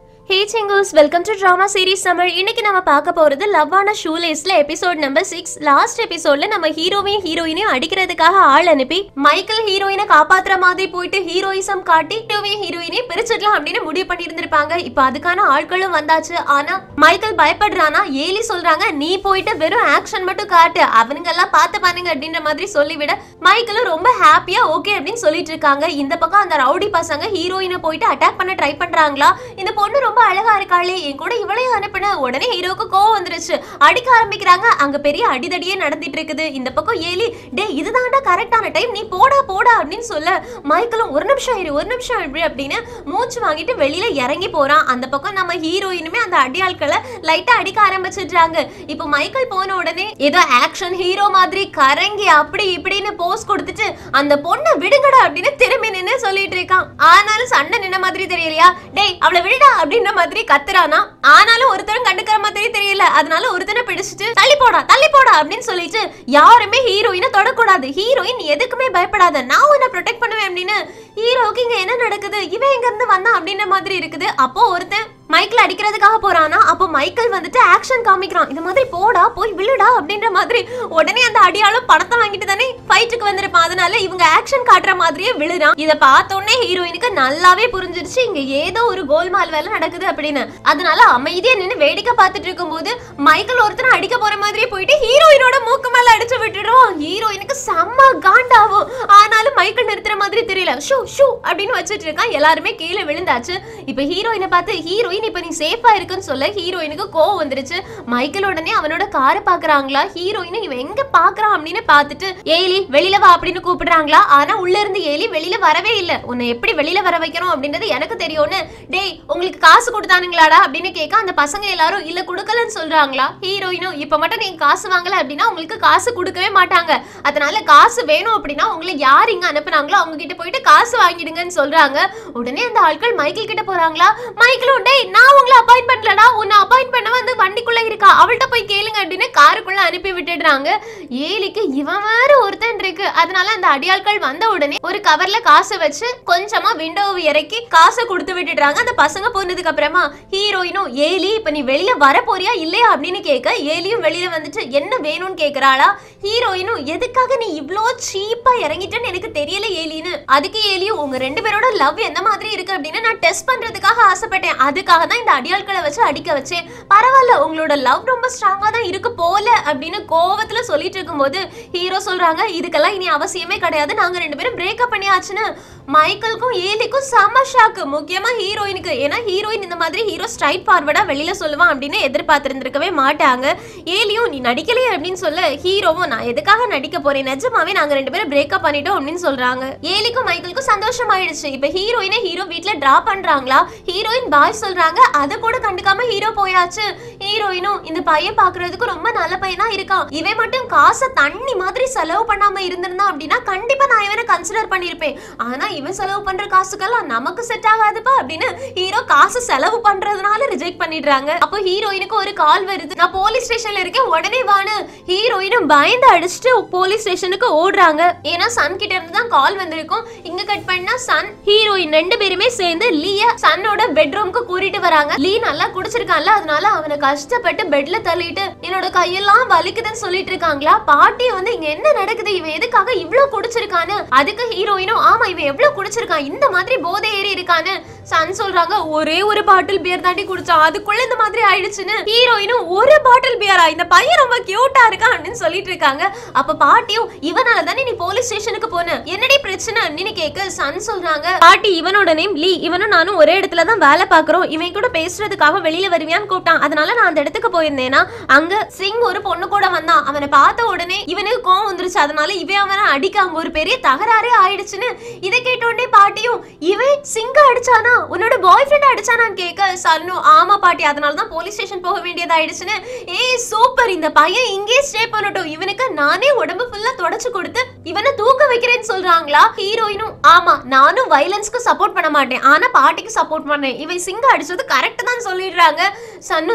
ஹே சிங்கூஸ் welcome to drama series Tamil இன்னைக்கு நம்ம பார்க்க போறது லவ்வான ஷூலேஸ்ல எபிசோட் நம்பர் சிக்ஸ் லாஸ்ட் எபிசோட்ல நம்ம ஹீரோவையும் ஹீரோயினையும் அடிக்கிறதுக்காக ஆள் அனுப்பி மைக்கேல் ஹீரோயினை காப்பாத்துற மாதிரி போயிட்டு ஹீரோயிசம் காட்டி ஹீரோவையும் ஹீரோயினையும் பிரிச்சிடலாம் அப்படின்னு முடிவு பண்ணி இருந்திருப்பாங்க இப்போ அதுக்கான ஆட்களும் வந்தாச்சு ஆனா மைக்கேல் பயப்படுறானா ஏலி சொல்றாங்க நீ போயிட்டு வெறும் ஆக்ஷன் மட்டும் காட்டு அவனுங்க எல்லாம் பார்த்து பண்ணுங்க அப்படின்ற மாதிரி சொல்லிவிட மைக்கேலும் ரொம்ப ஹாப்பியா ஓகே அப்படின்னு சொல்லிட்டு இருக்காங்க இந்த பக்கம் அந்த ரவுடி பசங்க ஹீரோயினை போயிட்டு அட்டாக் பண்ண ட்ரை பண்றாங்களா இந்த பொண்ணு ரொம்ப அழகா இருக்காளே என் கூட இவளையும் அனுப்பின உடனே ஹீரோவுக்கு கோவம் வந்துருச்சு அடிக்க ஆரம்பிக்கிறாங்க அங்க பெரிய அடிதடியே நடந்துட்டு இருக்குது இந்த பக்கம் ஏலி டே இதுதான்டா கரெக்டான டைம் நீ போடா போடா அப்படின்னு சொல்ல மைக்கேலும் ஒரு நிமிஷம் இரு ஒரு நிமிஷம் இரு அப்படின்னு மூச்சு வாங்கிட்டு வெளியில இறங்கி போறான் அந்த பக்கம் நம்ம ஹீரோயினுமே அந்த அடியாட்களை லைட்டா அடிக்க ஆரம்பிச்சிடுறாங்க இப்போ மைக்கேல் போன உடனே ஏதோ ஆக்ஷன் ஹீரோ மாதிரி கரங்கி அப்படி இப்படின்னு போஸ் கொடுத்துட்டு அந்த பொண்ணை விடுங்கடா அப்படின்னு திரும்பி நின்னு சொல்லிட்டு இருக்கான் ஆனாலும் சண்டை நின்ன மாதிரி தெரியலையா டேய் அவளை விடுடா அப்படின்ற மாதிரி கத்துறானா ஆனாலும் ஒருத்தரும் கண்டுக்கிற மாதிரி தெரியல அதனால ஒருத்தனை பிடிச்சிட்டு தள்ளி போடா தள்ளி போடா அப்படின்னு சொல்லிட்டு யாருமே ஹீரோயினை தொடக்கூடாது ஹீரோயின் எதுக்குமே பயப்படாத நான் உன்னை ப்ரொடெக்ட் பண்ணுவேன் அப்படின்னு ஹீரோக்கு இங்க என்ன நடக்குது இவன் எங்க இருந்து வந்தான் அப்படின்ற மாதிரி இருக்குது அப்போ ஒருத்தன் மைக்கேல் அடிக்கிறதுக்காக போறானா அப்போ மைக்கேல் வந்துட்டு ஆக்ஷன் காமிக்கிறான் இந்த மாதிரி போடா போய் விழுடா அப்படின்ற மாதிரி உடனே அந்த அடியாளும் பணத்தை வாங்கிட்டு தானே ஃபைட்டுக்கு வந்திருப்பான் அதனால இவங்க ஆக்ஷன் காட்டுற மாதிரியே விழுறான் இத பார்த்த உடனே ஹீரோயினுக்கு நல்லாவே புரிஞ்சிருச்சு இங்க ஏதோ ஒரு கோல்மால் வேலை நடக்குது அப்படின்னு அதனால அமைதியா நின்னு வேடிக்கை பார்த்துட்டு இருக்கும்போது மைக்கேல் ஒருத்தனை அடிக்க போற மாதிரியே போயிட்டு ஹீரோயினோட மூக்கு மேல அடிச்சு விட்டுடுவான் ஹீரோயினுக்கு செம்ம காண்டாவும் ஆனாலும் மைக்கேல் நிறுத்துற மாதிரி தெரியல ஷூ ஷூ அப்படின்னு வச்சுட்டு இருக்கான் எல்லாருமே கீழே விழுந்தாச்சு இப்ப ஹீரோயினை பார்த்து ஹீரோயின் இப்ப நீ சேஃபா இருக்குன்னு சொல்ல ஹீரோயினுக்கு கோவம் வந்துருச்சு மைக்கேல் உடனே அவனோட காரை பாக்குறாங்களா ஹீரோயினை இவன் எங்க பாக்குறான் அப்படின்னு பார்த்துட்டு ஏலி வெளியில வா அப்படின்னு கூப்பிடுறாங்களா ஆனா உள்ள இருந்து ஏலி வெளியில வரவே இல்ல உன்னை எப்படி வெளியில வர வைக்கணும் அப்படின்றது எனக்கு தெரியும்னு டேய் உங்களுக்கு காசு கொடுத்தானுங்களாடா அப்படின்னு கேட்க அந்த பசங்க எல்லாரும் இல்ல கொடுக்கலன்னு சொல்றாங்களா ஹீரோயினும் இப்ப மட்டும் நீங்க காசு வாங்கல அப்படின்னா உங்களுக்கு காசு கொடுக்கவே மாட்டாங்க அதனால காசு வேணும் அப்படின்னா உங்களை யார் இங்க அனுப்புனாங்களோ அவங்க கிட்ட போயிட்டு காசு வாங்கிடுங்கன்னு சொல்றாங்க உடனே அந்த ஆட்கள் மைக்கேல் கிட்ட போறாங்களா மைக்கேலும் டேய் நான் உங்களை அப்பாயிண்ட் பண்ணலடா உன்னை அப்பாயிண்ட் பண்ண வந்து வண்டிக்குள்ள இருக்கா அவள்கிட்ட போய் கேளுங்க அப்படின்னு காருக்குள்ள அனுப்பி விட்டுடுறாங்க ஏலிக்கு இவன் வேற ஒருத்தன் இருக்கு அதனால அந்த அடியாட்கள் வந்த உடனே ஒரு கவர்ல காசை வச்சு கொஞ்சமா விண்டோவை இறக்கி காசை கொடுத்து விட்டுடுறாங்க அந்த பசங்க போனதுக்கு அப்புறமா ஹீரோயினும் ஏலி இப்ப நீ வெளியில வர போறியா இல்லையா அப்படின்னு கேட்க ஏலியும் வெளியில வந்துட்டு என்ன வேணும்னு கேக்குறாளா ஹீரோயினும் எதுக்காக நீ இவ்ளோ சீப்பா இறங்கிட்டேன்னு எனக்கு தெரியல ஏலின்னு அதுக்கு ஏலியும் உங்க ரெண்டு பேரோட லவ் எந்த மாதிரி இருக்கு அப்படின்னு நான் டெஸ்ட் பண்றதுக்காக ஆசைப்பட்டேன் அதுக்காக தான் இந்த அடியாட்களை வச்சு அடிக்க வச்சேன் பரவாயில்ல உங்களோட லவ் ரொம்ப ஸ்ட்ராங்கா தான் இருக்கு போல அப்படின்னு கோவத்துல சொல்லிட்டு இருக்கும்போது ஹீரோ சொல்றாங்க இதுக்கெல்லாம் இனி அவசியமே கிடையாது நாங்க ரெண்டு பேரும் பிரேக்கப் பண்ணியாச்சுன்னு மைக்கேலுக்கும் ஏலிக்கும் செம ஷாக்கு முக்கியமா ஹீரோயினுக்கு ஏன்னா ஹீரோயின் இந்த மாதிரி ஹீரோ ஸ்ட்ரைட் ஃபார்வர்டா வெளியில சொல்லுவான் அப்படின்னு எதிர்பார்த்திருந்திருக்கவே மாட்டாங்க ஏலியும் நீ நடிக்கலையே அப்படின்னு சொல்ல ஹீரோவும் நான் எதுக்காக நடிக்க போறேன் நிஜமாவே நாங்க ரெண்டு பேரும் பிரேக்கப் பண்ணிட்டோம் அப்படின்னு சொல்றாங்க ஏலிக்கும் மைக்கேலுக்கும் சந்தோஷம் ஆயிடுச்சு இப்ப ஹீரோயினை ஹீரோ வீட்ல டிராப் பண்றாங்களா ஹீரோயின் பாய் சொல்றாங்க அதை கூட கண்டுக்காம ஹீரோ போயாச்சு ஹீரோயினும் இந்த பையன் பாக்குறதுக்கு ரொம்ப நல்ல பையனா இருக்கான் இவன் மட்டும் காசை தண்ணி மாதிரி செலவு பண்ணாம இருந்திருந்தான் அப்படின்னா கண்டிப்பா நான் இவனை கன்சிடர் பண்ணிருப்பேன் ஆனா இவன் செலவு பண்ற காசுக்கெல்லாம் நமக்கு செட் ஆகாதுப்பா அப்படின்னு ஹீரோ காசு செலவு பண்றதுனால ரிஜெக்ட் பண்ணிடுறாங்க அப்போ ஹீரோயினுக்கு ஒரு கால் வருது நான் போலீஸ் ஸ்டேஷன்ல இருக்கேன் உடனே வான்னு ஹீரோயினும் பயந்து அடிச்சுட்டு போலீஸ் ஸ்டேஷனுக்கு ஓடுறாங்க ஏன்னா சன் கிட்ட இருந்து தான் கால் வந்திருக்கும் இங்க கட் பண்ணா சன் ஹீரோயின் ரெண்டு பேருமே சேர்ந்து லீய சன்னோட பெட்ரூம்க்கு கூட்டிட்டு வராங்க லீ நல்லா குடிச்சிருக்கான்ல அதனால அவனை கஷ்டப்பட்டு பெட்ல தள்ளிட்டு என்னோட கையெல்லாம் வலிக்குதுன்னு சொல்லிட்டு இருக்காங்களா பாட்டி வந்து இங்க என்ன நடக்குது இவன் எதுக்காக இவ்ளோ குடிச்சிருக்கான்னு அதுக்கு ஹீரோயினும் ஆமா இவன் எவ்வளவு குடிச்சிருக்கான் இந்த மாதிரி போதை ஏறி இருக்கான்னு சன் சொல்றாங்க ஒரே ஒரு பாட்டில் பியர் தாண்டி குடிச்சான் அதுக்குள்ள இந்த மாதிரி ஆயிடுச்சுன்னு ஹீரோயினும் ஒரு பாட்டில் பியரா இந்த பையன் ரொம்ப கியூட்டா இருக்கான் அப்படின்னு சொல்லிட்டு இருக்காங்க அப்ப பாட்டியும் இவனால தானே நீ போலீஸ் ஸ்டேஷனுக்கு போன என்னடி பிரச்சனை அப்படின்னு கேட்க சன் சொல்றாங்க பாட்டி இவனோட நேம் லீ இவனும் நானும் ஒரே இடத்துல தான் வேலை பாக்குறோம் இவன் கூட பேசுறதுக்காக வெளியில வருவியான்னு கூப்பிட்டான் அதனால நான் அந்த இடத்துக்கு போயிருந்தேனா அங்க சிங் ஒரு பொண்ணு கூட வந்தான் அவனை பார்த்த உடனே இவனுக்கு கோவம் வந்துருச்சு அதனால இவன் அவனை அடிக்க அங்க ஒரு பெரிய தகராறே ஆயிடுச்சுன்னு இதை கேட்ட உடனே பாட்டியும் இவன் சிங்க அடிச்சானா உன்னோட பாய் ஃப்ரெண்ட் அடிச்சானான்னு கேட்க சன்னும் ஆமா பாட்டி அதனால தான் போலீஸ் ஸ்டேஷன் போக வேண்டியதாயிடுச்சுன்னு ஏய் சூப்பர் இந்த பையன் இங்கே ஸ்டே பண்ணட்டும் இவனுக்கு நானே உடம்பு ஃபுல்லா தொடச்சு கொடுத்து இவனை தூக்க வைக்கிறேன்னு சொல்றாங்களா ஹீரோயினும் ஆமா நானும் வைலன்ஸ்க்கு சப்போர்ட் பண்ண மாட்டேன் ஆனா பாட்டிக்கு சப்போர்ட் பண்ணேன் இவன் சிங்க அடிச்சது கரெக்ட் தான் சொல்லிடுறாங்க சன்னு திருந்த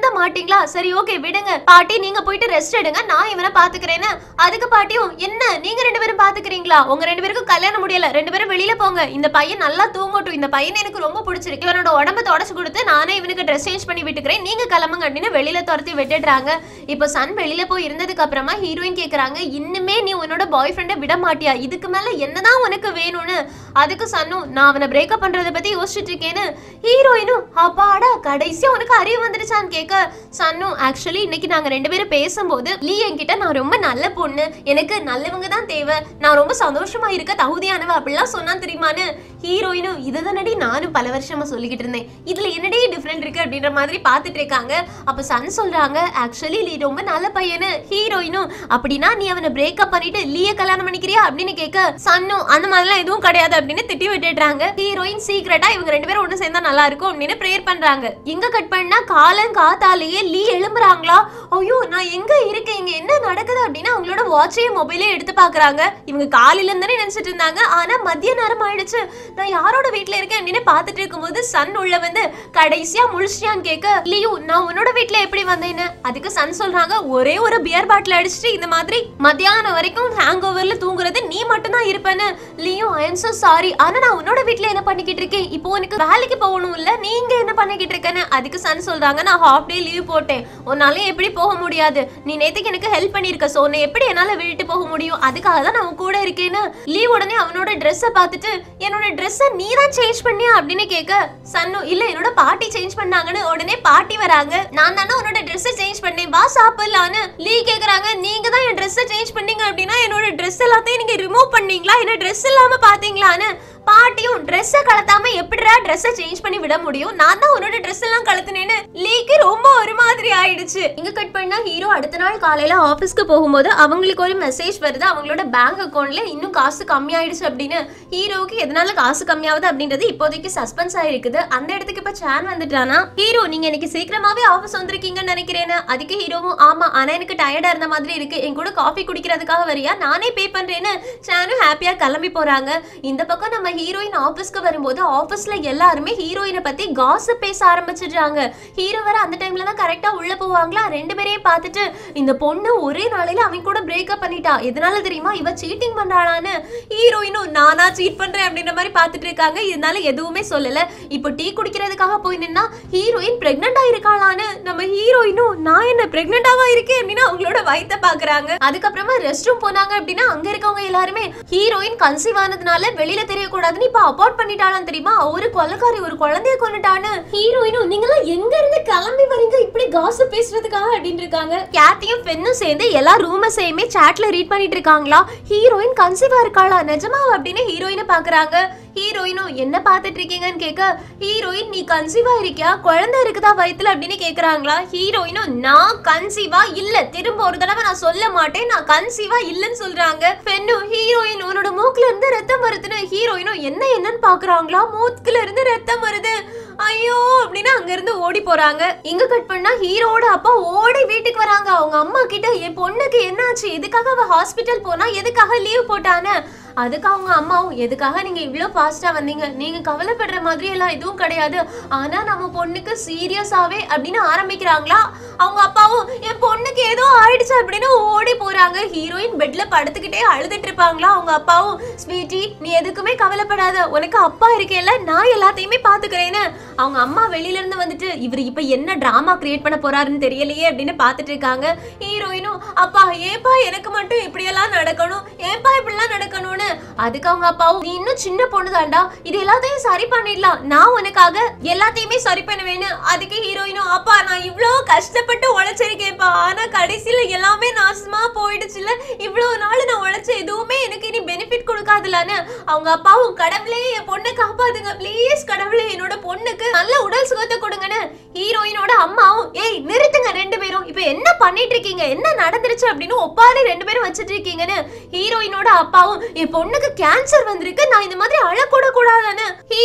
மாட்டீங்களா சரி ஓகே விடுங்க பாட்டி நீங்க போயிட்டு ரெஸ்ட் எடுங்க நான் இவனை பாத்துக்கிறேன்னு அதுக்கு பாட்டியும் என்ன நீங்க ரெண்டு பேரும் பாத்துக்கிறீங்களா உங்க ரெண்டு பேருக்கும் கல்யாணம் முடியல ரெண்டு பேரும் வெளியில போங்க இந்த பையன் நல்லா தூங்கட்டும் இந்த பையன் எனக்கு ரொம்ப பிடிச்சிருக்கு இவனோட உடம்ப தொடச்சு கொடுத்து நானே இவனுக்கு ட்ரெஸ் சேஞ்ச் பண்ணி விட்டுக்கிறேன் நீங்க கிளம்புங்க அப்படின்னு வெளியில துரத்தி விட்டுடுறாங்க இப்போ சன் வெளியில போய் இருந்ததுக்கு அப்புறமா ஹீரோயின் கேக்குறாங்க இன்னுமே நீ உன்னோட பாய் ஃப்ரெண்டை விட மாட்டியா இதுக்கு மேல என்னதான் உனக்கு வேணும்னு அதுக்கு சன்னும் நான் அவனை பிரேக்கப் பண்றதை பத்தி யோசிச்சுட்டு இருக்கேன்னு ஹீரோயினும் அப்பாடா கடைசியா உனக்கு அறிவு வந்துடுச்சான்னு கேட்க சன்னும் ஆக்சுவலி இன்னைக்கு நாங்க ரெண்டு பேரும் பேசும்போது லீ என்கிட்ட நான் ரொம்ப நல்ல பொண்ணு எனக்கு நல்லவங்க தான் தேவை நான் ரொம்ப சந்தோஷமா இருக்க தகுதியானவ அப்படிலாம் சொன்னா தெரியுமான்னு ஹீரோயினும் இதுதானடி நானும் பல வருஷமா சொல்லிக்கிட்டு இருந்தேன் இதுல என்னடி டிஃப்ரெண்ட் இருக்கு அப்படின்ற மாதிரி பார்த்துட்டு இருக்காங்க அப்ப சன் சொல்றாங்க ஆக்சுவலி லீ ரொம்ப நல்ல பையனு ஹீரோயினும் அப்படின்னா நீ அவனை பிரேக்கப் பண்ணிட்டு லீய கல்யாணம் பண்ணிக்கிறியா அப்படின்னு கேட்க சன்னும் அந்த மாதிரிலாம் எதுவும் கிடையாது அப்படின்னு திட்டி விட்டுடுறாங்க ஹீரோயின் சீக்கிரட்டா இவங்க ரெண்டு பேரும் ஒண்ணு சேர்ந்தா நல்லா இருக்கும் அப்படின்னு ப்ரேயர் பண்றாங்க இங்க கட் பண்ணா காலம் காத்தாலேயே லீ எழும்புறாங்களா ஐயோ நான் எங்க இருக்கேன் இங்க என்ன நடக்குது அப்படின்னு அவங்களோட வாட்சையும் மொபைலே எடுத்து பாக்குறாங்க இவங்க காலையில இருந்தே நினைச்சிட்டு இருந்தாங்க ஆனா மதிய நேரம் ஆயிடுச்சு நான் யாரோட வீட்ல இருக்கேன் அப்படின்னு பாத்துட்டு இருக்கும்போது சன் உள்ள வந்து கடைசியா முழிச்சியான்னு கேட்க லியூ நான் உன்னோட வீட்ல எப்படி வந்தேன்னு அதுக்கு சன் சொல்றாங்க ஒரே ஒரு பியர் பாட்டில் அடிச்சுட்டு இந்த மாதிரி மத்தியானம் வரைக்கும் ஹேங் ஓவர்ல தூங்குறது நீ மட்டும் தான் இருப்பேன்னு லியூ ஐ எம் so சாரி ஆனா நான் உன்னோட வீட்ல என்ன பண்ணிக்கிட்டு இருக்கேன் இப்போ உனக்கு வேலைக்கு போகணும் இல்ல நீங்க என்ன பண்ணிக்கிட்டு இருக்கேன்னு அதுக்கு சன் சொல்றாங்க நான் ஹாஃப் டே லீவ் போட்டேன் உன்னால எப்படி போக முடியாது நீ நேத்துக்கு எனக்கு ஹெல்ப் பண்ணிருக்க சோ உன்னை எப்படி என்னால விட்டுட்டு போக முடியும் அதுக்காக தான் நான் உன் கூட இருக்கேன்னு லீவ் உடனே அவனோட ட்ரெஸ்ஸை பார்த்துட்டு என்னோட ட்ரெஸ்ஸை நீ தான் சேஞ்ச் பண்ணியா அப்படின்னு கேட்க சன்னு இல்ல என்னோட பாட்டி சேஞ்ச் பண்ணாங்கன்னு உடனே பாட்டி வராங்க நான் தானே உன்னோட ட்ரெஸ்ஸை சேஞ்ச் பண்ணேன் வா சாப்பிடலான்னு லீ கேக்குறாங்க நீங்க தான் என் ட்ரெஸ்ஸை சேஞ்ச் பண்ணீங்க அப்படின்னா என்னோட ட்ரெஸ் எல்லாத்தையும் நீங்க ரிமூவ் பண்ணீங்களா என்ன ட்ரெஸ் இல்லாம பாத்தீங்களான்னு பாட்டியும் ட்ரெஸ்ஸை கலத்தாம எப்படிடா ட்ரெஸ்ஸை சேஞ்ச் பண்ணி விட முடியும் நான் தான் உன்னோட ட்ரெஸ் எல்லாம் கலத்துனேன்னு லீக்கு ரொம்ப ஒரு மாதிரி ஆயிடுச்சு இங்க கட் பண்ணா ஹீரோ அடுத்த நாள் காலையில ஆபீஸ்க்கு போகும்போது அவங்களுக்கு ஒரு மெசேஜ் வருது அவங்களோட பேங்க் அக்கவுண்ட்ல இன்னும் காசு கம்மி ஆயிடுச்சு அப்படின்னு ஹீரோவுக்கு எதனால காசு கம்மியாகுது அப்படின்றது இப்போதைக்கு சஸ்பென்ஸ் ஆயிருக்குது அந்த இடத்துக்கு இப்ப சேன் வந்துட்டானா ஹீரோ நீங்க இன்னைக்கு சீக்கிரமாவே ஆபீஸ் வந்திருக்கீங்கன்னு நினைக்கிறேன் அதுக்கு ஹீரோவும் ஆமா ஆனா எனக்கு டயர்டா இருந்த மாதிரி இருக்கு என் கூட காஃபி குடிக்கிறதுக்காக வரியா நானே பே பண்றேன்னு சேனும் ஹாப்பியா கிளம்பி போறாங்க இந்த பக்கம் நம்ம ஹீரோயின் ஆபீஸ்க்கு வரும்போது ஆபீஸ்ல எல்லாருமே ஹீரோயினை பத்தி காசப் பேச ஆரம்பிச்சிடுறாங்க ஹீரோ வர அந்த டைம்ல தான் கரெக்டா உள்ள போவாங்களா ரெண்டு பேரையும் பார்த்துட்டு இந்த பொண்ணு ஒரே நாளையில அவன் கூட பிரேக்கப் பண்ணிட்டா எதனால தெரியுமா இவ சீட்டிங் பண்றாளான்னு ஹீரோயினும் நானா சீட் பண்றேன் அப்படின்ற மாதிரி பார்த்துட்டு இருக்காங்க இதனால எதுவுமே சொல்லல இப்போ டீ குடிக்கிறதுக்காக போய் நின்னா ஹீரோயின் பிரெக்னண்டா இருக்காளான்னு நம்ம ஹீரோயினும் நான் என்ன பிரெக்னண்டாவா இருக்கேன் அப்படின்னா அவங்களோட வயித்தை பாக்குறாங்க அதுக்கப்புறமா ரெஸ்ட் ரூம் போனாங்க அப்படின்னா அங்க இருக்கவங்க எல்லாருமே ஹீரோயின் கன்சீவ் ஆனதுனால வெளியில தெரியக்கூடாதுன்னு இப்ப அபார்ட் பண்ணிட்டாளான்னு தெரியுமா ஒரு கொலைக்காரி ஒரு குழந்தைய கொண்டுட்டான்னு ஹீரோயினும் நீங்களாம் எங்க இருந்து கிளம்பி வரீங்க இப்படி காசு பேசுறதுக்காக அப்படின்னு இருக்காங்க கேத்தியும் பெண்ணும் சேர்ந்து எல்லா ரூமஸையுமே சாட்ல ரீட் பண்ணிட்டு இருக்காங்களா ஹீரோயின் கன்சீவா இருக்காளா நிஜமா அப்படின்னு ஹீரோயினை பாக்குறாங்க ஹீரோயினும் என்ன பார்த்துட்டு இருக்கீங்கன்னு கேட்க ஹீரோயின் நீ கன்சீவா இருக்கியா குழந்தை இருக்குதா வயித்துல அப்படின்னு கேக்குறாங்களா ஹீரோயினும் நான் கன்சீவா இல்ல திரும்ப ஒரு தடவை நான் சொல்ல மாட்டேன் நான் கன்சீவா இல்லன்னு சொல்றாங்க பெண்ணும் ஹீரோயின் உன்னோட மூக்குல இருந்து ரத்தம் வருதுன்னு ஹீரோயினும் என்ன என்னன்னு பாக்குறாங்களா மூக்குல இருந்து ரத்தம் வருது ஐயோ அப்படின்னு அங்க இருந்து ஓடி போறாங்க இங்க கட் பண்ணா ஹீரோட அப்பா ஓடி வீட்டுக்கு வராங்க அவங்க அம்மா கிட்ட என் பொண்ணுக்கு என்னாச்சு எதுக்காக அவ ஹாஸ்பிட்டல் போனா எதுக்காக லீவ் போட்டான்னு அதுக்கு அவங்க அம்மாவும் எதுக்காக நீங்க இவ்ளோ ஃபாஸ்டா வந்தீங்க நீங்க கவலைப்படுற மாதிரி எல்லாம் எதுவும் கிடையாது ஆனா நம்ம பொண்ணுக்கு சீரியஸாவே அப்படின்னு ஆரம்பிக்கிறாங்களா அவங்க அப்பாவும் என் பொண்ணுக்கு ஏதோ ஆயிடுச்சு அப்படின்னு ஓடி போறாங்க ஹீரோயின் பெட்ல படுத்துக்கிட்டே அழுதுட்டு இருப்பாங்களா அவங்க அப்பாவும் ஸ்வீட்டி நீ எதுக்குமே கவலைப்படாத உனக்கு அப்பா இருக்கேல்ல நான் எல்லாத்தையுமே பாத்துக்கிறேன்னு அவங்க அம்மா வெளியில இருந்து வந்துட்டு இவர் இப்ப என்ன டிராமா கிரியேட் பண்ண போறாருன்னு தெரியலையே அப்படின்னு பாத்துட்டு இருக்காங்க ஹீரோயினும் அப்பா ஏப்பா எனக்கு மட்டும் இப்படியெல்லாம் நடக்கணும் ஏப்பா இப்படிலாம் நடக்கணும்னு அதுக்கு அவங்க அப்பாவும் நீ இன்னும் சின்ன பொண்ணு தான்டா இது எல்லாத்தையும் சரி பண்ணிடலாம் நான் உனக்காக எல்லாத்தையுமே சரி பண்ணுவேன்னு அதுக்கு ஹீரோயினும் அப்பா நான் இவ்ளோ கஷ்டப்பட்டு உழைச்சிருக்கேன்ப்பா ஆனா கடைசியில எல்லாமே நாசமா போயிடுச்சுல இவ்வளவு நாள் நான் உழைச்ச எதுவுமே எனக்கு இனி பெனிஃபிட் கொடுக்காதுலன்னு அவங்க அப்பாவும் கடவுளே என் பொண்ணை காப்பாத்துங்க ப்ளீஸ் கடவுளே என்னோட பொண்ணுக்கு நல்ல உடல் சுகத்தை கொடுங்கன்னு ஹீரோயினோட அம்மாவும் ஏய் நிறுத்துங்க ரெண்டு பேரும் இப்போ என்ன பண்ணிட்டு இருக்கீங்க என்ன நடந்துருச்சு அப்படின்னு ஒப்பாரி ரெண்டு பேரும் வச்சிட்டு இருக்கீங்கன்னு ஹீரோயினோட அப்பாவும் என் பொண்ணுக்கு கேன்சர் வந்திருக்கு நான் இந்த மாதிரி அழக்கூட கூடாதுன்னு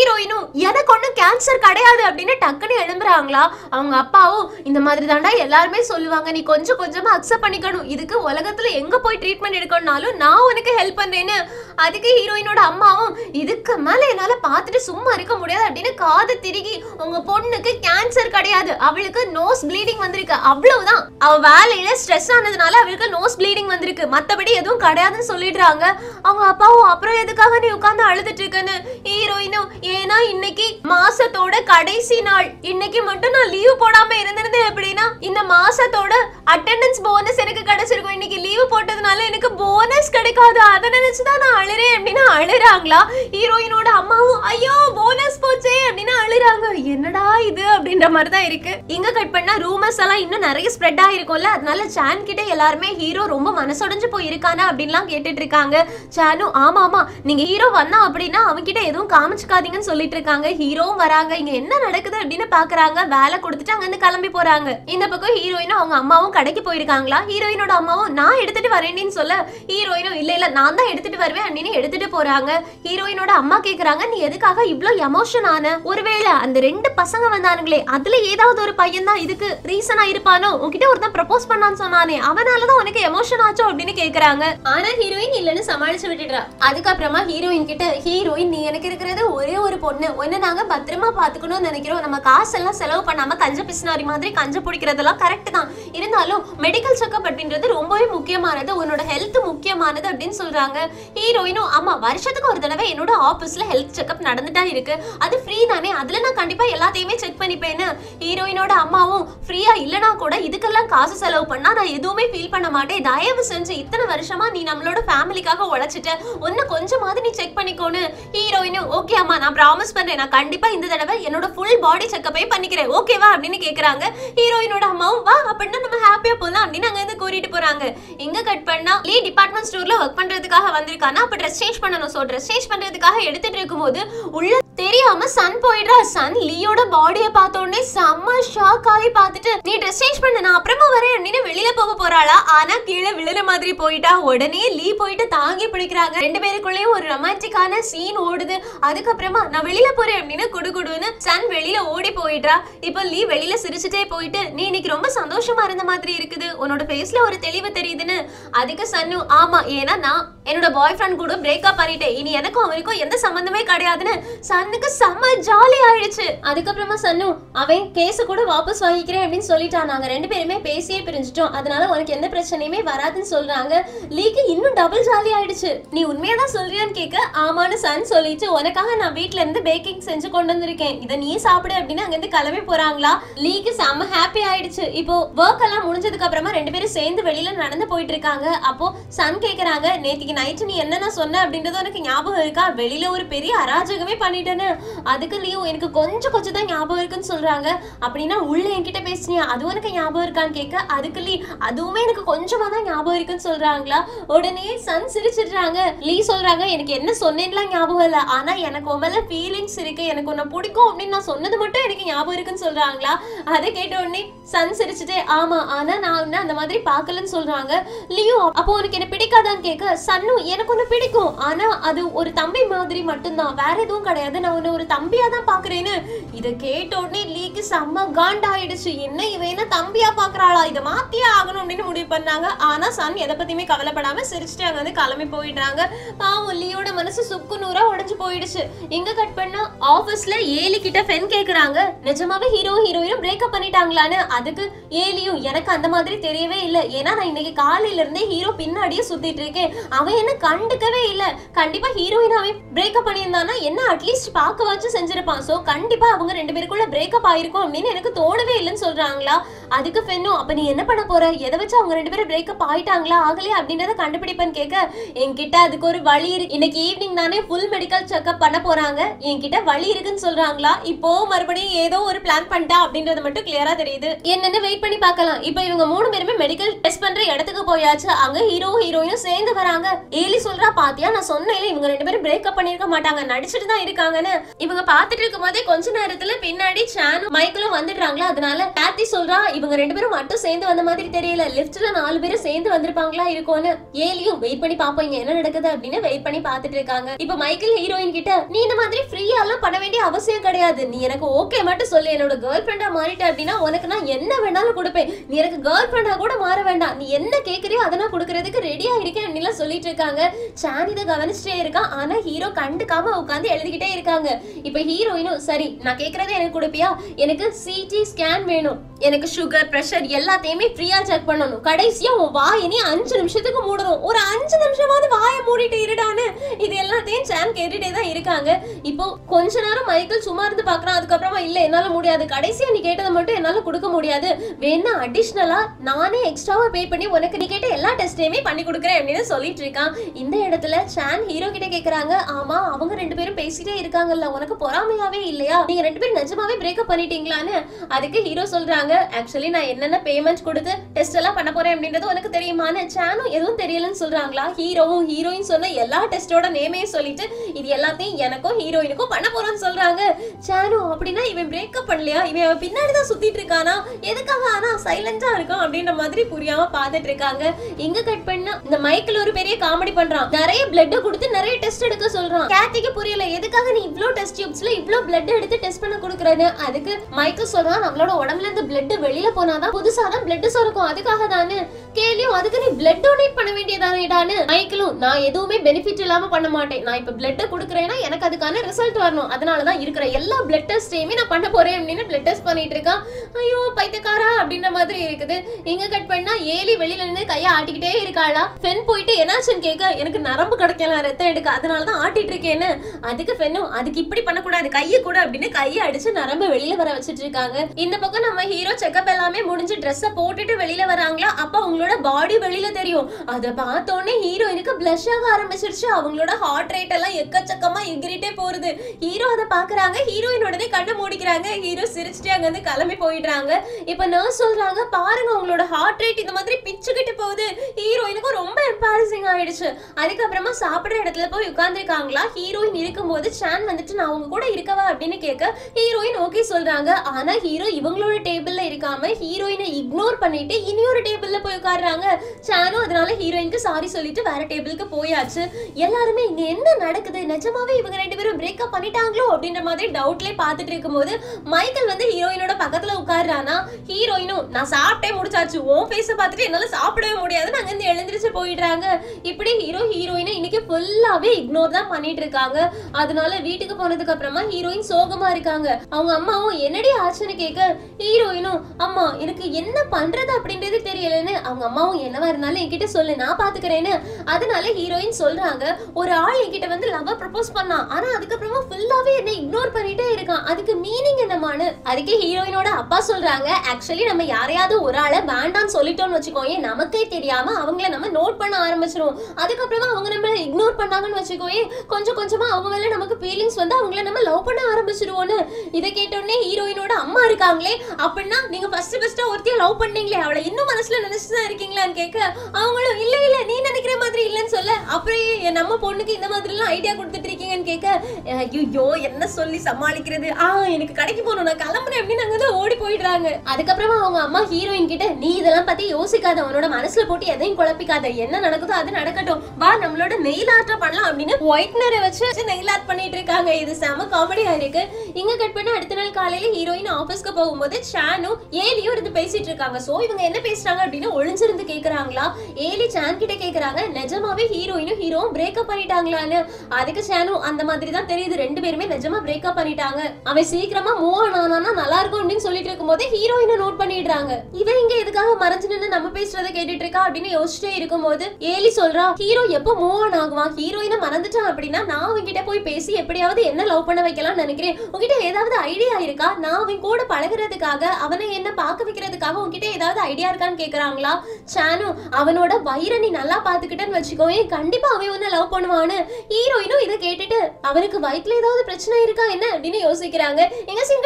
ஹீரோயினும் எனக்கு ஒன்றும் கேன்சர் கிடையாது அப்படின்னு டக்குன்னு எழும்புறாங்களா அவங்க அப்பாவும் இந்த மாதிரி தாண்டா எல்லாருமே சொல்லுவாங்க நீ கொஞ்சம் கொஞ்சமா அக்செப்ட் பண்ணிக்கணும் இதுக்கு உலகத்துல எங்க போய் ட்ரீட்மெண்ட் எடுக்கணும்னாலும் நான் உனக்கு ஹெல்ப் பண்றேன்னு அதுக்கு ஹீரோயினோட அம்மாவும் இதுக்கு மேல என்னால பார்த்துட்டு சும்மா இருக்க முடியாது அப்படின்னு காது திருகி உங்க பொண்ணுக்கு கேன்சர் கிடையாது அவளுக்கு நோஸ் ப்ளீடிங் வந்திருக்கு அவ்வளவுதான் அவ வேலையில ஸ்ட்ரெஸ் ஆனதுனால அவளுக்கு நோஸ் ப்ளீடிங் வந்திருக்கு மத்தபடி எதுவும் கிடையாதுன்னு சொல்லிடுறாங்க அவங்க அப்பாவும் அப்புறம் எதுக்காக நீ உட்கார்ந்து அழுதுட்டு இருக்கன்னு ஹீரோயினும் ஏன்னா இன்னைக்கு மாசத்தோட கடைசி நாள் இன்னைக்கு மட்டும் நான் லீவ் போடாம இருந்திருந்தேன் அப்படின்னா இந்த மாசத்தோட அட்டெண்டன்ஸ் போனஸ் எனக்கு கிடைச்சிருக்கும் இன்னைக்கு லீவ் போட்டதுனால எனக்கு போனஸ் கிடைக்காது அதை நினைச்சுதான் நான் அழுறேன் அப்படின்னு அழுறாங்களா ஹீரோயினோட அம்மாவும் ஐயோ போனஸ் போச்சே அப்படின்னு அழுறாங்க என்னடா இது அப்படின்ற மாதிரி தான் இருக்கு இங்க கட் பண்ணா ரூமர்ஸ் எல்லாம் இன்னும் நிறைய ஸ்ப்ரெட் ஆயிருக்கும்ல அதனால சான் கிட்ட எல்லாருமே ஹீரோ ரொம்ப மனசுடைஞ்சு போயிருக்கானா அப்படின்லாம் கேட்டுட்டு இருக்காங்க சானு ஆமா ஆமா நீங்க ஹீரோ வந்தா அப்படின்னா அவன்கிட்ட எதுவும் காமிச்சுக்காதீங்கன்னு சொல்லிட்டு இருக்காங்க ஹீரோவும் வராங்க இங்க என்ன நடக்குது அப்படின்னு பாக்குறாங்க வேலை கொடுத்துட்டு அங்க இருந்து கிளம்பி போறாங்க இந்த பக்கம் ஹீரோயினும் அவங்க அம்மாவும் கடைக்கு போயிருக்காங்களா ஹீரோயினோட அம்மாவும் நான் எடுத்துட்டு வரேன்னு சொல்ல ஹீரோயினும் இல்ல இல்ல நான் தான் எடுத்துட்டு வருவேன் அப்படின்னு எடுத்துட்டு போறாங்க ஹீரோயினோட அம்மா கேக்குறாங்க நீ எதுக்காக இவ்ளோ எமோஷன் ஆன ஒருவேளை அந்த ரெண்டு பசங்க வந்தானுங்களே அதுல ஏதாவது ஒரு பையன் தான் இதுக்கு ரீசனா இருப்பானோ உன்கிட்ட ஒருத்தன் ப்ரப்போஸ் பண்ணான்னு சொன்னானே அவனாலதான் உனக்கு எமோஷன் ஆச்சோ அப்படின்னு கேக்குறாங்க ஆனா ஹீரோயின் இல்லன்னு சமாளிச்சு விட்டுடுறா அதுக்கப்புறமா ஹீரோயின் கிட்ட ஹீரோயின் நீ எனக்கு இருக்கிறது ஒரே ஒரு பொண்ணு ஒன்னு நாங்க பத்திரமா பாத்துக்கணும்னு நினைக்கிறோம் நம்ம காசெல்லாம் செலவு பண்ணாம கஞ்ச பிசினாரி மாதிரி கஞ்ச பிடிக்கிறதெல்லாம் கரெக்ட் தான் இருந்தாலும் மெடிக்கல் செக்அப் அப்படின்றது ரொம்பவே முக்கியமானது உன்னோட ஹெல்த் முக்கியமானது அப்படின்னு சொல்றாங்க ஹீரோயினும் ஆமா வருஷத்துக்கு ஒரு தடவை என்னோட ஆபீஸ்ல ஹெல்த் செக்அப் நடந்துட்டா இருக்கு அது ஃப்ரீ தானே அதுல நான் கண்டிப்பா எல்லாத்தையுமே செக் பண்ணிப்பேன்னு ஹீரோயினோட அம்மாவும் ஃப்ரீயா இல்லனா கூட இதுக்கெல்லாம் காசு செலவு பண்ணா நான் எதுவுமே ஃபீல் பண்ண மாட்டேன் தயவு செஞ்சு இத்தனை வருஷமா நீ நம்மளோட ஃபேமிலிக்காக உழைச்சிட்ட ஒன்னு கொஞ்சமாவது நீ செக் பண்ணிக்கோன்னு ஹீரோயினும் ஓகே அம்மா நான் ப்ராமிஸ் பண்றேன் நான் கண்டிப்பா இந்த தடவை என்னோட ஃபுல் பாடி செக்கப்பே பண்ணிக்கிறேன் ஓகேவா அப்படின்னு கேக்குறாங்க ஹீரோயினோட அம்மாவும் வா அப்படின்னா நம்ம ஹாப்பியா போலாம் அப்படின்னு அங்க இருந்து கூட்டிட்டு போறாங்க எங்க கட் பண்ணா லீ டிபார்ட்மெண்ட் ஸ்டோர்ல ஒர்க் பண்றதுக்காக வந்திருக்கானா அப்ப ட்ரெஸ் சேஞ்ச் பண்ணணும் சோ ட்ரெஸ் சேஞ்ச் பண்றதுக்காக எடுத்துட்டு இருக்கும்போது உள்ள தெரியாம சன் போயிடுறா சன் லீயோட பாடியை பார்த்த உடனே செம்ம ஷாக் ஆகி பார்த்துட்டு நீ ட்ரெஸ் சேஞ்ச் பண்ண நான் அப்புறமா வரேன் அப்படின்னு வெளியில போக போறாளா ஆனா கீழே விழுற மாதிரி போயிட்டா உடனே லீ போயிட்டு தாங்கி பிடிக்கிறாங்க ரெண்டு பேருக்குள்ளேயும் ஒரு ரொமான்டிக்கான சீன் ஓடுது அதுக்கப்புறமா நான் வெளியில போறேன் அப்படின்னு குடுகுடுன்னு சன் வெளியில ஓடி போயிடுறா இப்போ லீ வெளியில சிரிச்சுட்டே போயிட்டு நீ இன்னைக்கு ரொம்ப சந்தோஷமா இருந்த மாதிரி இருக்குது உன்னோட ஃபேஸ்ல ஒரு தெளிவு தெரியுதுன்னு அதுக்கு சன்னு ஆமா ஏன்னா நான் என்னோட பாய் ஃப்ரெண்ட் கூட பிரேக்கப் பண்ணிட்டேன் இனி எனக்கும் அவனுக்கும் எந்த சம்பந்தமே கிடையாதுன்னு சன்னுக்கு செம்ம ஜாலி ஆயிடுச்சு அதுக்கப்புறமா சன்னு அவன் கேஸ கூட வாபஸ் வாங்கிக்கிறேன் அப்படின்னு சொல்லிட்டான் நாங்க ரெண்டு பேருமே பேசியே பிரிஞ்சிட்டோம் அதனால உனக்கு எந்த பிரச்சனையுமே வராதுன்னு சொல்றாங்க லீக்கு இன்னும் டபுள் ஜாலி ஆயிடுச்சு நீ உண்மையா தான் சொல்றியான்னு கேட்க ஆமான்னு சன் சொல்லிட்டு உனக்காக நான் வீட்ல இருந்து பேக்கிங் செஞ்சு கொண்டு வந்திருக்கேன் இதை நீ சாப்பிடு அப்படின்னு அங்க இருந்து கிளம்பி போறாங்களா லீக்கு செம்ம ஹாப்பி ஆயிடுச்சு இப்போ ஒர்க் எல்லாம் முடிஞ்சதுக்கு அப்புறமா ரெண்டு பேரும் சேர்ந்து வெளியில நடந்து போயிட்டு இருக்காங்க அப்போ சன் கேக்குறாங்க நேத்திக்கு நைட்டு நீ என்னென்ன சொன்ன அப்படின்றது உனக்கு ஞாபகம் இருக்கா வெளியில ஒரு பெரிய அராஜகமே பண்ணிட்டேன்னு அதுக்கு லீவ் எனக்கு கொஞ்சம் கொஞ்சம் தான் ஞாபகம் இருக்குன்னு சொல்றாங்க அப்படின்னா உள்ள என்கிட்ட பேசுனியா அது உனக்கு ஞாபகம் இருக்கான்னு கேட்க அதுக்கு லீ அதுவுமே எனக்கு கொஞ்சமா தான் ஞாபகம் இருக்குன்னு சொல்றாங்களா உடனே சன் சிரிச்சிடுறாங்க லீ சொல்றாங்க எனக்கு என்ன சொன்னேன்லாம் ஞாபகம் இல்ல ஆனா எனக்கு உன் மேல ஃபீலிங்ஸ் இருக்கு எனக்கு உன்னை பிடிக்கும் அப்படின்னு நான் சொன்னது மட்டும் எனக்கு ஞாபகம் இருக்குன்னு சொல்றாங்களா அதை கேட்ட உடனே சன் சிரிச்சுட்டே ஆமா ஆனா நான் உன்னை அந்த மாதிரி பார்க்கலன்னு சொல்றாங்க லியோ அப்போ உனக்கு என்ன பிடிக்காதான்னு கேட்க சன்னு எனக்கு ஒண்ணு பிடிக்கும் ஆனா அது ஒரு தம்பி மாதிரி மட்டும்தான் வேற எதுவும் கிடையாது நான் உன்னை ஒரு தம்பியா தான் பாக்குறேன்னு இத கேட்ட உடனே லீக்கு செம்ம காண்டாயிடுச்சு என்ன இவ என்ன தம்பியா பாக்குறாளா இதை மாத்தியே ஆகணும் அப்படின்னு முடிவு பண்ணாங்க ஆனா சன் எதை பத்தியுமே கவலைப்படாம சிரிச்சுட்டு அங்க வந்து கிளம்பி போயிடுறாங்க பாவம் லியோட மனசு சுக்கு நூறா உடைஞ்சு போயிடுச்சு எங்க கட் பண்ணா ஆபீஸ்ல ஏலி கிட்ட ஃபென் கேக்குறாங்க நிஜமாவே ஹீரோ ஹீரோயினும் பிரேக்கப் பண்ணிட்டாங்களான்னு அதுக்கு ஏலியும் எனக்கு அந்த மாதிரி தெரியவே இல்ல ஏன்னா நான் இன்னைக்கு காலையில இருந்தே ஹீரோ பின்னாடியே சுத்திட்டு இருக்கேன் அவன் என்ன கண்டுக்கவே இல்ல கண்டிப்பா ஹீரோயின் அவன் பிரேக்கப் பண்ணியிருந்தானா என்ன அட்லீஸ்ட் பார்க்கவாச்சும் செஞ்சிருப்பான் சோ கண்டிப்பா அவங்க ரெண்டு பேருக்குள்ள பிரேக்கப் ஆயிருக்கும் அப்படின்னு எனக்கு தோணவே இல்லைன்னு சொல்றாங்களா அதுக்கு ஃபென்னும் அப்ப நீ என்ன பண்ண போற எதை வச்சு அவங்க ரெண்டு பேரும் பிரேக்கப் ஆயிட்டாங்களா ஆகலையா அப்படின்றத கண்டுபிடிப்பேன்னு கேட்க என்கிட்ட அதுக்கு ஒரு வழி இருக்கு இன்னைக்கு ஈவினிங் தானே ஃபுல் மெடிக்கல் செக்அப் பண்ண போறாங்க என்கிட்ட வழி இருக்குன்னு சொல்றாங்களா இப்போ மறுபடியும் ஏதோ ஒரு பிளான் பண்ணிட்டா அப்படின்றது மட்டும் கிளியரா தெரியுது என்னன்னு வெயிட் பண்ணி பார்க்கலாம் இப்போ இவங்க மூணு பேருமே மெடிக்கல் டெஸ்ட் பண்ற இடத்துக்கு போயாச்சு அங்க ஹீரோ ஹீரோயினும் சேர்ந்து வராங்க ஏலி சொல்றா பாத்தியா நான் சொன்னேன் இவங்க ரெண்டு பேரும் பிரேக்கப் பண்ணிருக்க மாட்டாங்க நடிச்சிட்டு தான் இருக்காங்கன்னு இவங்க பாத்துட்டு இருக்கும் போதே கொஞ்ச நேரத்துல பின்னாடி சானும் மைக்கிளும் வந்துடுறாங்களா அதனால கார்த்தி சொல்றா இவங்க ரெண்டு பேரும் மட்டும் சேர்ந்து வந்த மாதிரி தெரியல லிஃப்ட்ல நாலு பேரும் சேர்ந்து வந்திருப்பாங்களா இருக்கும்னு ஏலியும் வெயிட் பண்ணி பாப்போம் இங்க என்ன நடக்குது அப்படின்னு வெயிட் பண்ணி பாத்துட்டு இருக்காங்க இப்ப மைக்கேல் ஹீரோயின் கிட்ட நீ இந்த மாதிரி ஃப்ரீயா எல்லாம் பண்ண வேண்டிய அவசியம் கிடையாது நீ எனக்கு ஓகே மட்டும் சொல்லு என்னோட கேர்ள் ஃப்ரெண்டா மாறிட்ட அப்படின்னா உனக்கு நான் என்ன வேணாலும் கொடுப்பேன் நீ எனக்கு கேர்ள் ஃப்ரெண்டா கூட மாற வேண்டாம் நீ என்ன கேக்குறியோ அதை நான் கொடுக்கறதுக்கு ரெடியா இருக்கேன் அப்படின்லாம் சொல்லிட்டு இருக்காங்க சான் இதை கவனிச்சுட்டே இருக்கான் ஆனா ஹீரோ கண்டுக்காம உட்காந்து எழுதிக்கிட்டே இருக்காங்க இப்ப ஹீரோயினும் சரி நான் கேக்குறதை எனக்கு கொடுப்பியா எனக்கு சிடி ஸ்கேன் வேணும் எனக்கு சுகர் பிரஷர் எல்லாத்தையுமே ஃப்ரீயா செக் பண்ணணும் கடைசியா உன் வாயை நீ அஞ்சு நிமிஷத்துக்கு மூடணும் ஒரு அஞ்சு நிமிஷமாவது வாயை மூடிட்டு இருடான்னு இது எல்லாத்தையும் சாம் கேட்டுட்டே தான் இருக்காங்க இப்போ கொஞ்ச நேரம் மைக்கேல் சும்மா இருந்து பாக்குறான் அதுக்கப்புறமா இல்ல என்னால முடியாது கடைசியா நீ கேட்டதை மட்டும் என்னால கொடுக்க முடியாது வேணா அடிஷ்னலா நானே எக்ஸ்ட்ராவா பே பண்ணி உனக்கு நீ கேட்ட எல்லா டெஸ்டையுமே பண்ணி கொடுக்குறேன் அப்படின்னு சொல்லிட்டு இருக்கான் இந்த இடத்துல சான் ஹீரோ கிட்ட கேக்குறாங்க ஆமா அவங்க ரெண்டு பேரும் பேசிட்டே இருக்காங்கல்ல உனக்கு பொறாமையாவே இல்லையா நீங்க ரெண்டு பேரும் நிஜமாவே பிரேக்கப் பண்ணிட்டீங்களான்னு அதுக்கு ஹீரோ சொல்றாங்க ஆக்சுவலி நான் என்னென்ன பேமெண்ட் கொடுத்து டெஸ்ட் எல்லாம் பண்ண போறேன் அப்படின்றது உனக்கு தெரியுமான்னு சானும் எதுவும் தெரியலன்னு சொல்றாங்களா ஹீரோவும் ஹீரோயின் சொன்ன எல்லா டெஸ்டோட நேமையும் சொல்லிட்டு இது எல்லாத்தையும் எனக்கும் ஹீரோயினுக்கும் பண்ண போறோம்னு சொல்றாங்க சானு அப்படின்னா இவன் பிரேக்கப் பண்ணலையா இவன் அவன் பின்னாடி தான் சுத்திட்டு இருக்கானா எதுக்காக ஆனா சைலண்டா இருக்கான் அப்படின்ற மாதிரி புரியாம பாத்துட்டு இருக்காங்க இங்க கட் பண்ணா இந்த மைக்கிள் ஒரு பெரிய காமெடி பண்றான் நிறைய பிளட் கொடுத்து நிறைய டெஸ்ட் எடுக்க சொல்றான் கேத்திக்கு புரியல எதுக்காக நீ இவ்ளோ டெஸ்ட் டியூப்ஸ்ல இவ்ளோ பிளட் எடுத்து டெஸ்ட் பண்ண கொடுக்குறேன்னு அதுக்கு மைக்கிள் சொல்றான் நம்மளோட உடம்புல இருந்து பிளட் வெளியில போனாதான் புதுசா தான் பிளட் சுரக்கும் அதுக்காக தானே கேலியும் அதுக்கு நீ பிளட் டொனேட் பண்ண வேண்டியதானேடான்னு மைக்கிளும் நான் எதுவுமே பெனிஃபிட் இல்லாம பண்ண மாட்டேன் நான் இப்ப பிளட் கொடுக்குறேன்னா எனக்கு அதுக்கான ரிசல்ட் வரணும் அதனாலதான் இருக்கிற எல்லா பிளட் டெஸ்டையுமே நான் பண்ண போறேன் அப்படின்னு பிளட் டெஸ்ட் பண்ணிட்டு இருக்கான் ஐயோ பைத்தியக்காரா அப்படின்ற மாதிரி இருக்குது இங்க கட் பண்ணா ஏலி வெளியில நின்று கையை ஆட்டிக்கிட்டே இருக்காளா ஃபென் போயிட்டு என்னாச்சுன்னு கேட்க எனக்கு நரம்பு கிடைக்கல ரத்தம் எடுக்க அதனாலதான் ஆட்டிட்டு இருக்கேன்னு அதுக்கு ஃபென்னும் அதுக்கு இப்படி பண்ணக்கூடாது கையை கூட அப்படின்னு கையை அடிச்சு நரம்பு வெளியில வர வச்சிட்டு இருக்காங்க இந்த பக்கம் நம்ம ஹீரோ செக்கப் எல்லாமே முடிஞ்சு ட்ரெஸ்ஸை போட்டுட்டு வெளியில வராங்களா அப்ப அவங்களோட பாடி வெளியில தெரியும் அதை பார்த்தோன்னே ஹீரோயினுக்கு பிளஷ் ஆக ஆரம்பிச்சிருச்சு அவங்களோட ஹார்ட் ரேட் எல்லாம் எக்கச்சக்கமா எகிரிட்டே போகுது ஹீரோ அதை பாக்குறாங்க ஹீரோயின் உடனே கண்ணை மூடிக்கிறாங்க ஹீரோ சிரிச்சுட்டு அங்க இருந்து கிளம்பி போயிடுறாங்க இப்ப நர்ஸ் சொல்றாங்க பாருங்க உங்களோட ஹார்ட் ரேட் இந்த மாதிரி பிச்சுக்கிட்டு போகுது ஹீரோயினுக்கு ரொம்ப எம்பாரசிங் ஆயிடுச்சு அதுக்கப்புறமா சாப்பிடுற இடத்துல போய் உட்கார்ந்துருக்காங்களா ஹீரோயின் இருக்கும்போது சான் வந்துட்டு நான் அவங்க கூட இருக்கவா அப்படின்னு கேட்க ஹீரோயின் ஓகே சொல்றாங்க ஆனா ஹீரோ இவங்களோட டேபிள்ல இருக்காம ஹீரோயினை இக்னோர் பண்ணிட்டு இனியொரு டேபிள்ல போய் உட்கார்றாங்க சானும் அதனால ஹீரோயினுக்கு சாரி சொல்லிட்டு வேற டேபிளுக்கு போயாச்சு எல்லாருமே இங்க என்ன நடக்குது நிஜமாவே இவங்க ரெண்டு பேரும் பிரேக்கப் பண்ணிட்டாங்களோ அப்படின்ற மாதிரி டவுட்லயே பார்த்துட்டு இருக்கும்போது மைக்கேல் வந்து ஹீரோயினோட பக்கத்துல உட்கார்றானா ஹீரோயினும் நான் சாப்பிட்டே முடிச்சாச்சு உன் ஃபேஸ பார்த்துட்டு என்னால சாப்பிடவே முடியாது நாங்க இருந்து எழுந்திருச்சு போயிடுறாங்க இப்படி ஹீரோ ஹீரோயினை இன்னைக்கு ஃபுல்லாவே இக்னோர் தான் பண்ணிட்டு இருக்காங்க அதனால வீட்டுக்கு போனதுக்கு அப்புறமா ஹீரோயின் சோகமா இருக்காங்க அவங்க அம்மாவும் என்னடி ஆச்சுன்னு கேட்க ஹீரோயினும் அம்மா எனக்கு என்ன பண்றது அப்படின்றது தெரியலன்னு அவங்க அம்மாவும் என்னவா இருந்தாலும் என்கிட்ட சொல்லு நான் பாத்துக்கிறேன்னு அதனால ஹீரோயின் சொல்றாங்க ஒரு ஆள் என்கிட்ட வந்து லவ் ப்ரப்போஸ் பண்ணான் ஆனா அதுக்கப்புறமா ஃபுல்லாவே என்ன இக்னோர் பண்ணிட்டே இருக்கான் அதுக்கு மீனிங் என்னமான்னு அதுக்கு ஹீரோயினோட அப்பா சொல்றாங்க ஆக்சுவலி நம்ம யாரையாவது ஒரு ஆளை வேண்டாம்னு சொல்லிட்டோம்னு வச்சுக்கோயே நமக்கே தெரியாம அவங்கள நம்ம நோட் பண்ண ஆரம்பிச்சிரும் அதுக்கப்புறமா அவங்க நம்ம இக்னோர் பண்ணாங்கன்னு வச்சுக்கோயே கொஞ்சம் கொஞ்சமா அவங்க மேல நமக்கு ஃபீலிங்ஸ் வந்து அவங்கள நம்ம லவ் பண்ண ஆரம்பிச்சிருவோன்னு இதை கேட்டோடனே ஹீரோயினோட அம்மா இருக்காங்களே அப்படின்னா நீங்க ஃபர்ஸ்ட் ஃபர்ஸ்டா ஒருத்தைய லவ் பண்ணீங்களே அவளை இன்னும் மனசுல நினைச்சுதான் தான் இருக்கீங்களான்னு கேட்க அவங்களும் இல்ல இல்ல நீ நினைக்கிற மாதிரி இல்லைன்னு சொல்ல அப்புறம் ஏன் நம்ம பொண்ணுக்கு இந்த மாதிரி எல்லாம் ஐடியா கொடுத்துட்டு இருக்கீங்கன்னு கேட்க ஐயோ என்ன சொல்லி சமாளிக்கிறது ஆ எனக்கு கடைக்கு போகணும் நான் கிளம்புறேன் அப்படின்னு அங்க தான் ஓடி போயிடுறாங்க அதுக்கப்புறமா அவங்க அம்மா ஹீரோயின் கிட்ட நீ இதெல்லாம் பத்தி யோசிக்காத உன்னோட மனசுல போட்டு எதையும் குழப்பிக்காத என்ன நடக்குதோ அது நடக்கட்டும் வா நம்மளோட நெயில் ஆர்ட் பண்ணலாம் அப்படின்னு ஒயிட்னரை வச்சு நெயில் ஆர்ட் பண்ணிட்டு இருக்காங்க இது செம காமெடியா இருக்கு இங்க கட் பண்ண அடுத்த நாள் காலையில ஹீரோயின் ஆபீஸ்க்கு போகும்போது சானும் ஏலியும் இருந்து பேசிட்டு இருக்காங்க சோ இவங்க என்ன பேசுறாங்க அப்படின்னு ஒளிஞ்சிருந்து கேக்குறாங்களா ஏலி சான் கிட்ட கேக்குறாங்க நிஜமாவே ஹீரோயினும் ஹீரோவும் பிரேக்கப் பண்ணிட்டாங்களான்னு அதுக்கு சானு அந்த மாதிரி தான் தெரியுது ரெண்டு பேருமே நிஜமா பிரேக்கப் பண்ணிட்டாங்க அவன் சீக்கிரமா மூவ் ஆன் ஆனானா நல்லா இருக்கும் அப்படின்னு சொல்லிட்டு இருக்கும்போது ஹீரோயினை நோட் பண்ணிடுறாங்க இவன் இங்க எதுக்காக மறைஞ்சு நின்னு நம்ம பேசுறத கேட்டுட்டு இருக்கா அப்படின்னு யோசிச்சுட்டே இருக்கும்போது ஏலி சொல்றா ஹீரோ எப்போ மூவ் ஆன் ஆகுவான் ஹீரோயினை மறந்துட்டான் அப்படின்னா நான் அவன்கிட்ட போய் பேசி எப்படியாவது என்ன லவ் பண்ண வைக்கலாம்னு நினைக்கிறேன் உங்ககிட்ட ஏதாவது ஐடியா இருக்கா நான் அவன் கூட பழகுறதுக்காக அவனை என்ன பார்க்க வைக்கிறதுக்காக உங்ககிட்ட ஏதாவது ஐடியா இருக்கான்னு கேக்குறாங்களா சானு அவனோட வயிறை நீ நல்லா பாத்துக்கிட்டேன்னு வச்சுக்கோயே கண்டிப்பா அவன் உன்னை லவ் பண்ணுவான்னு ஹீரோயினும் இதை கேட்டுட்டு அவனுக்கு வயித்துல ஏதாவது பிரச்சனை இருக்கா என்ன அப்படின்னு யோசிக்கிறாங்க எங்க சீன்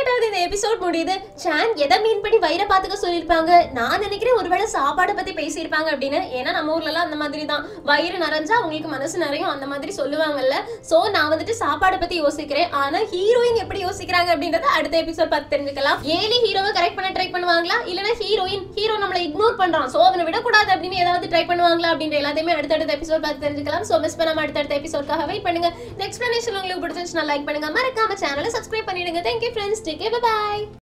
இதோட இந்த எபிசோட் முடியுது சான் எதை மீன் பண்ணி வயிறை பாத்துக்க சொல்லிருப்பாங்க நான் நினைக்கிறேன் ஒருவேளை சாப்பாடை பத்தி பேசியிருப்பாங்க அப்படின்னு ஏன்னா நம்ம ஊர்ல எல்லாம் அந்த மாதிரி தான் வயிறு நிறைஞ்சா அவங்களுக்கு மனசு நிறையும் அந்த மாதிரி சொல்லுவாங்கல்ல சோ நான் வந்துட்டு சாப்பாடை பத்தி யோசிக்கிறேன் ஆனா ஹீரோயின் எப்படி யோசிக்கிறாங்க அப்படின்றத அடுத்த எபிசோட் பார்த்து தெரிஞ்சுக்கலாம் ஏலி ஹீரோவை கரெக்ட் பண்ண ட்ரை பண்ணுவாங்களா இல்லனா ஹீரோயின் ஹீரோ நம்மளை இக்னோர் பண்றான் சோ அவனை விடக்கூடாது அப்படின்னு ஏதாவது ட்ரை பண்ணுவாங்களா அப்படின்ற எல்லாத்தையுமே அடுத்தடுத்த எபிசோட் பார்த்து தெரிஞ்சுக்கலாம் சோ மிஸ் பண்ணாம அடுத்தடுத்த எபிசோட்காக வெயிட் பண்ணுங்க எக்ஸ்பிளனேஷன் உங்களுக்கு பிடிச்சிருந்துச்சுன்னா லைக் பண்ணுங்க மறக்காம சேனலை சப்ஸ்கிரைப் பண்ணிடுங்க தேங்க்யூ ஃப்ரெண்ட்ஸ் டேக் பை